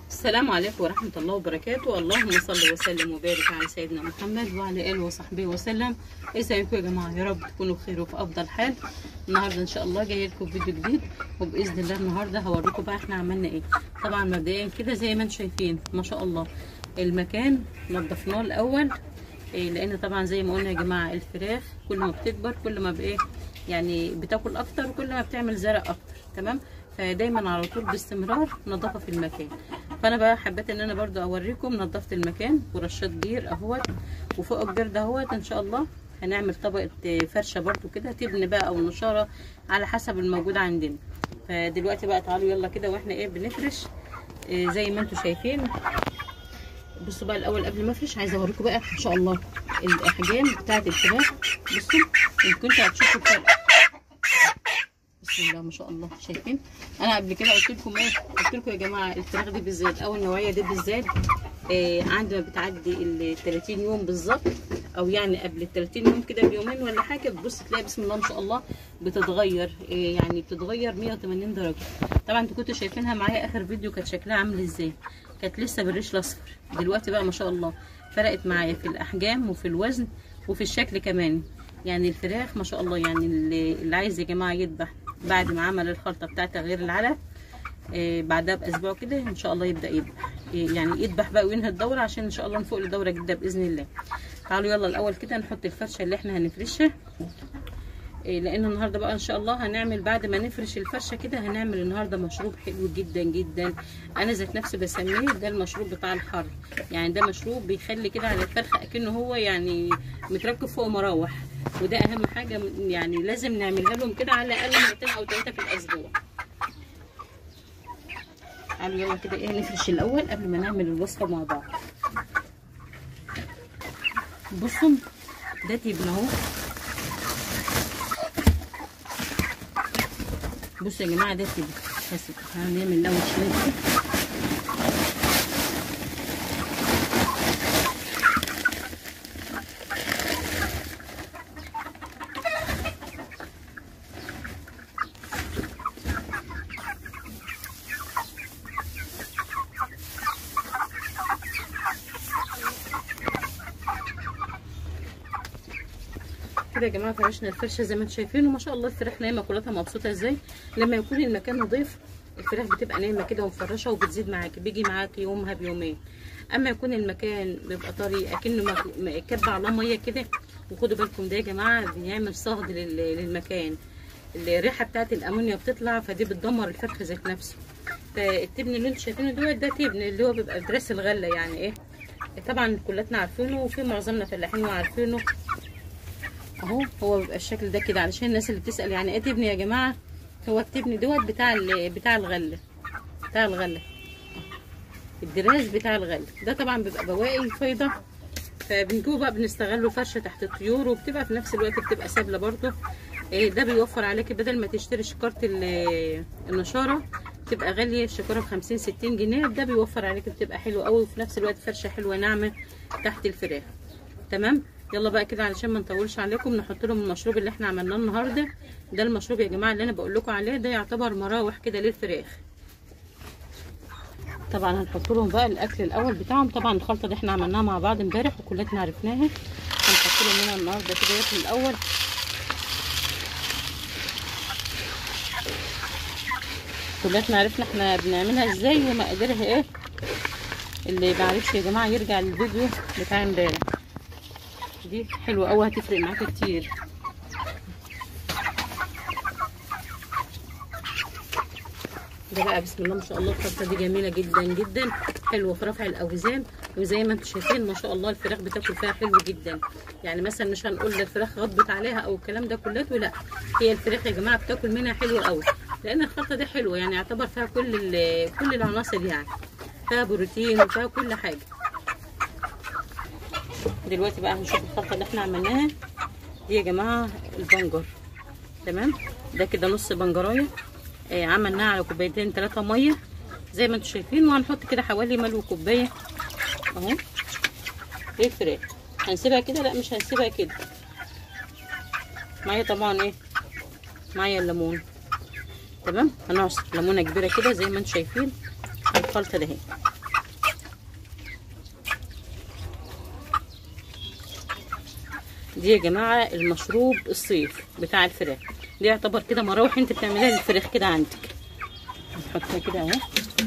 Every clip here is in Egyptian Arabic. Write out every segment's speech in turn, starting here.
السلام عليكم ورحمة الله وبركاته اللهم صل وسلم وبارك على سيدنا محمد وعلى آله وصحبه وسلم ازيكم يا جماعة يا رب تكونوا بخير وفي أفضل حال النهاردة إن شاء الله جاي لكم فيديو جديد وبإذن الله النهاردة هوريكم بقى احنا عملنا ايه طبعا مبدئيا كده زي ما انتم شايفين ما شاء الله المكان نضفناه الأول إيه لأن طبعا زي ما قلنا يا جماعة الفراخ كل ما بتكبر كل ما بإيه يعني بتاكل أكتر وكل ما بتعمل زرع أكتر تمام فدايما على طول باستمرار نظافه في المكان فانا بقى حبيت ان انا برضو اوريكم نظفت المكان ورشيت بير اهوت وفوق البير دهوت ان شاء الله هنعمل طبقه فرشه برضو كده تبني بقى او نشاره على حسب الموجود عندنا فدلوقتي بقى تعالوا يلا كده واحنا ايه بنفرش إيه زي ما انتم شايفين بصوا بقى الاول قبل ما افرش عايزه اوريكم بقى ان شاء الله الاحجام بتاعه الفراخ بصوا يمكن انتوا هتشوفوا الفرق بسم الله ما شاء الله شايفين انا قبل كده قلت لكم ايه قلت لكم يا جماعه الفراخ دي بالذات او النوعيه دي بالذات إيه عندما بتعدي ال 30 يوم بالظبط او يعني قبل ال 30 يوم كده بيومين ولا حاجه بتبص تلاقي بسم الله ما شاء الله بتتغير إيه يعني بتتغير 180 درجه طبعا انتوا كنتوا شايفينها معايا اخر فيديو كانت شكلها عامل ازاي كانت لسه بالريش الاصفر دلوقتي بقى ما شاء الله فرقت معايا في الاحجام وفي الوزن وفي الشكل كمان يعني الفراخ ما شاء الله يعني اللي, اللي عايز يا جماعه يذبح بعد ما عمل الخلطه بتاعه تغيير العلف آه بعدها باسبوع كده ان شاء الله يبدا يذبح يعني يذبح بقى وينهي الدوره عشان ان شاء الله نفوق لدوره جديده باذن الله تعالوا يلا الاول كده نحط الفرشه اللي احنا هنفرشها آه لان النهارده بقى ان شاء الله هنعمل بعد ما نفرش الفرشه كده هنعمل النهارده مشروب حلو جدا جدا انا ذات نفسي بسميه ده المشروب بتاع الحر يعني ده مشروب بيخلي كده على الفرخه اكنه هو يعني متركب فوق مراوح وده اهم حاجه يعني لازم نعملها لهم كده على الاقل مرتين او ثلاثه في الاسبوع تعالوا يلا كده ايه نفرش الاول قبل ما نعمل الوصفه مع بعض بصوا ده تبن اهو بصوا يا جماعه ده تبن بس هنعمل الاول شويه كده كده يا جماعه فرشنا الفرشه زي ما انتم شايفين وما شاء الله الفراخ نايمه كلها مبسوطه ازاي لما يكون المكان نظيف الفراخ بتبقى نايمه كده ومفرشه وبتزيد معاكي بيجي معاكي يومها بيومين اما يكون المكان بيبقى طري اكنه كب على ميه كده وخدوا بالكم ده يا جماعه بيعمل صهد للمكان الريحه بتاعت الامونيا بتطلع فدي بتدمر الفرخ ذات نفسه فالتبن اللي انتم شايفينه دوت ده تبن اللي هو بيبقى درس الغله يعني ايه طبعا كلاتنا عارفينه وفي معظمنا فلاحين وعارفينه اهو هو بيبقى الشكل ده كده علشان الناس اللي بتسال يعني ايه تبني يا جماعه هو التبني دوت بتاع بتاع الغله بتاع الغله الدراز بتاع الغله ده طبعا بيبقى بواقي فايضه فبنجيبه بقى بنستغله فرشه تحت الطيور وبتبقى في نفس الوقت بتبقى سابله برده إيه ده بيوفر عليكي بدل ما تشتري شكاره النشاره بتبقى غاليه الشكاره ب 50 60 جنيه ده بيوفر عليكي بتبقى حلوه قوي وفي نفس الوقت فرشه حلوه ناعمه تحت الفراخ تمام يلا بقى كده علشان ما نطولش عليكم نحط لهم المشروب اللي احنا عملناه النهارده ده المشروب يا جماعه اللي انا بقول لكم عليه ده يعتبر مراوح كده للفراخ طبعا هنحط لهم بقى الاكل الاول بتاعهم طبعا الخلطه دي احنا عملناها مع بعض امبارح وكلنا عرفناها هنحط لهم منها النهارده كده ياكل الاول كلنا عرفنا احنا بنعملها ازاي ومقاديرها ايه اللي معرفش يا جماعه يرجع للفيديو بتاع امبارح دي حلوه قوي هتفرق معاك كتير ده بقى بسم الله ما شاء الله الخلطه دي جميله جدا جدا حلوه في رفع الاوزان وزي ما انتم شايفين ما شاء الله الفراخ بتاكل فيها حلو جدا يعني مثلا مش هنقول الفراخ غضبت عليها او الكلام ده كلته لا هي الفراخ يا جماعه بتاكل منها حلو قوي لان الخلطه دي حلوه يعني يعتبر فيها كل كل العناصر يعني فيها بروتين وفيها كل حاجه دلوقتي بقى هنشوف الخلطه اللي احنا عملناها دي يا جماعه البنجر تمام ده كده نص بنجرايه آه عملناها على كوبايتين ثلاثه ميه زي ما انتم شايفين وهنحط كده حوالي ملو كوبايه اهو للفراخ هنسيبها كده لا مش هنسيبها كده معايا طبعا ايه معايا الليمون تمام هنعصر ليمونه كبيره كده زي ما انتم شايفين الخلطه ده اهي دي يا جماعه المشروب الصيف بتاع الفراخ دي يعتبر كده مراوح انت بتعمليها للفراخ كده عندك نحطها كده اهو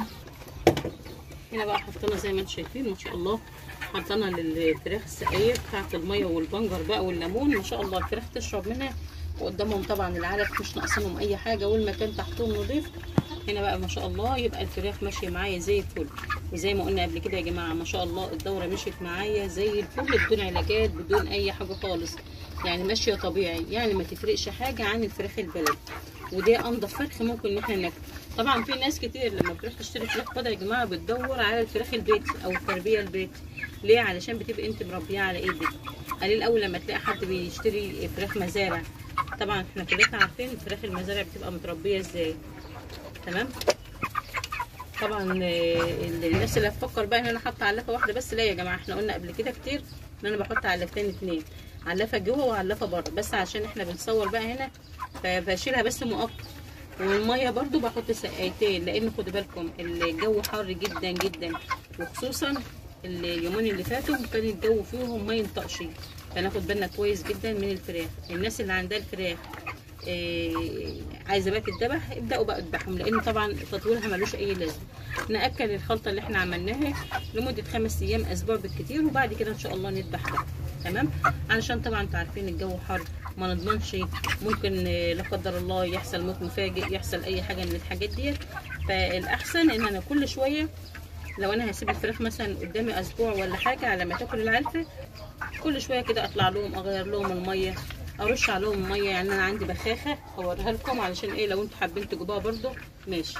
هنا بقى حطينا زي ما انتم شايفين ما شاء الله حطينا للفراخ السقايه بتاعت الميه والبنجر بقى والليمون ما شاء الله الفراخ تشرب منها وقدامهم طبعا العلف مش ناقصينهم اي حاجه والمكان تحتهم نضيف هنا بقى ما شاء الله يبقى الفراخ ماشيه معايا زي الفل وزي ما قلنا قبل كده يا جماعه ما شاء الله الدوره مشيت معايا زي الفل بدون علاجات بدون اي حاجه خالص يعني ماشيه طبيعي يعني ما تفرقش حاجه عن الفراخ البلد ودي انضف فرخ ممكن ان احنا ناكله طبعا في ناس كتير لما بتروح تشتري فراخ بيضاء يا جماعه بتدور على الفراخ البيتي او التربيه البيتي ليه علشان بتبقى انت مربيه على ايدك قليل قوي لما تلاقي حد بيشتري فراخ مزارع طبعا احنا كلنا عارفين فراخ المزارع بتبقى متربيه ازاي تمام طبعا الناس اللي هتفكر بقى ان انا حاطه علافه واحده بس لا يا جماعه احنا قلنا قبل كده كتير ان انا بحط علافتين اتنين علافه جوه وعلافه بره بس عشان احنا بنصور بقى هنا فبشيلها بس مؤقت والميه برضو بحط سقايتين لان خدوا بالكم الجو حر جدا جدا وخصوصا اليومين اللي فاتوا كان الجو فيهم ما ينطقش فناخد بالنا كويس جدا من الفراخ الناس اللي عندها الفراخ إيه عايزه بقى تتذبح ابداوا بقى اذبحهم لان طبعا تطويرها ملوش اي لازمه ناكل الخلطه اللي احنا عملناها لمده خمس ايام اسبوع بالكتير وبعد كده ان شاء الله نذبح ده تمام علشان طبعا انتوا عارفين الجو حر ما نضمنش ممكن لا قدر الله يحصل موت مفاجئ يحصل اي حاجه من الحاجات ديت فالاحسن ان انا كل شويه لو انا هسيب الفراخ مثلا قدامي اسبوع ولا حاجه على ما تاكل العلفه كل شويه كده اطلع لهم اغير لهم الميه ارش عليهم الميه يعني انا عندي بخاخه اوريها لكم علشان ايه لو انتوا حابين تجيبوها برده ماشي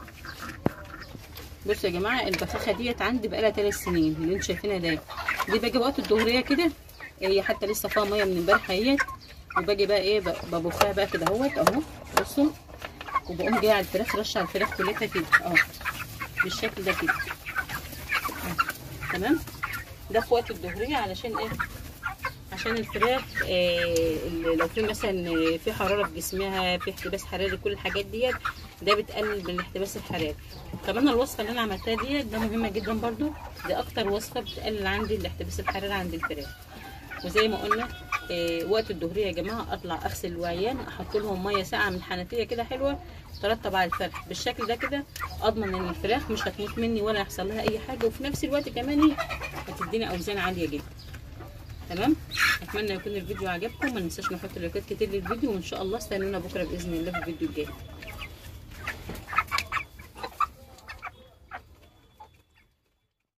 بصوا يا جماعه البخاخه ديت عندي بقالها 3 سنين اللي انتوا شايفينها دي دي باجي وقت الظهريه كده هي حتى لسه فيها ميه من امبارح اهيت وباجي بقى ايه ببخها بقى كده اهوت اهو بصوا وبقوم جايه على الفراخ رشه على الفراخ كلها كده اهو بالشكل ده كده تمام ده في وقت الظهريه علشان ايه عشان الفراخ آه لو في مثلا في حراره في جسمها في احتباس حراري كل الحاجات ديت ده بتقلل من الاحتباس الحراري كمان الوصفه اللي انا عملتها ديت ده مهمه جدا برضو دي اكتر وصفه بتقلل عندي الاحتباس الحراري عند الفراخ وزي ما قلنا آه وقت الظهريه يا جماعه اطلع اغسل الوعيان احط لهم ميه ساقعه من الحنفيه كده حلوه ترطب على الفرخ بالشكل ده كده اضمن ان الفراخ مش هتموت مني ولا يحصل لها اي حاجه وفي نفس الوقت كمان هتديني اوزان عاليه جدا تمام اتمنى يكون الفيديو عجبكم ما ننساش نحط لايكات كتير للفيديو وان شاء الله استنونا بكره باذن الله في الفيديو الجاي